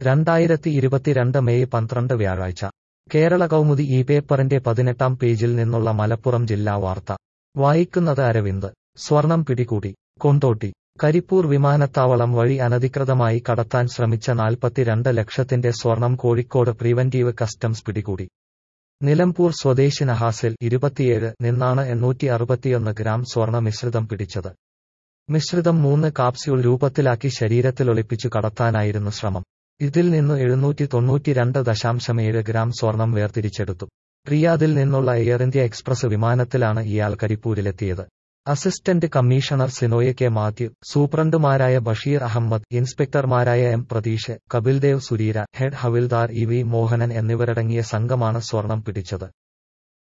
രണ്ടായിരത്തി ഇരുപത്തിരണ്ട് മെയ് പന്ത്രണ്ട് വ്യാഴാഴ്ച കേരള കൗമുദി ഈ പേപ്പറിന്റെ പതിനെട്ടാം പേജിൽ നിന്നുള്ള മലപ്പുറം ജില്ലാ വാർത്ത വായിക്കുന്നത് അരവിന്ദ് സ്വർണം പിടികൂടി കൊണ്ടോട്ടി കരിപ്പൂർ വിമാനത്താവളം വഴി അനധികൃതമായി കടത്താൻ ശ്രമിച്ച നാൽപ്പത്തിരണ്ട് ലക്ഷത്തിന്റെ സ്വർണം കോഴിക്കോട് പ്രിവന്റീവ് കസ്റ്റംസ് പിടികൂടി നിലമ്പൂർ സ്വദേശി നഹാസിൽ ഇരുപത്തിയേഴ് നിന്നാണ് എണ്ണൂറ്റി അറുപത്തിയൊന്ന് ഗ്രാം സ്വർണ്ണ മിശ്രിതം പിടിച്ചത് മിശ്രിതം മൂന്ന് കാപ്സ്യൂൾ രൂപത്തിലാക്കി ശരീരത്തിലൊളിപ്പിച്ചു കടത്താനായിരുന്നു ശ്രമം ഇതിൽ നിന്ന് എഴുന്നൂറ്റി തൊണ്ണൂറ്റിരണ്ട് ദശാംശമേഴ് ഗ്രാം സ്വർണം വേർതിരിച്ചെടുത്തു റിയാദിൽ നിന്നുള്ള എയർ ഇന്ത്യ എക്സ്പ്രസ് വിമാനത്തിലാണ് ഇയാൾ കരിപ്പൂരിലെത്തിയത് assistant commissioner Sinoy K Mathew സൂപ്രണ്ടുമാരായ ബഷീർ അഹമ്മദ് ഇൻസ്പെക്ടർമാരായ എം പ്രതീഷ് കപിൽദേവ് സുരീര ഹെഡ് ഹവിൽദാർ ഇ വി മോഹനൻ എന്നിവരടങ്ങിയ സംഘമാണ് സ്വർണം പിടിച്ചത്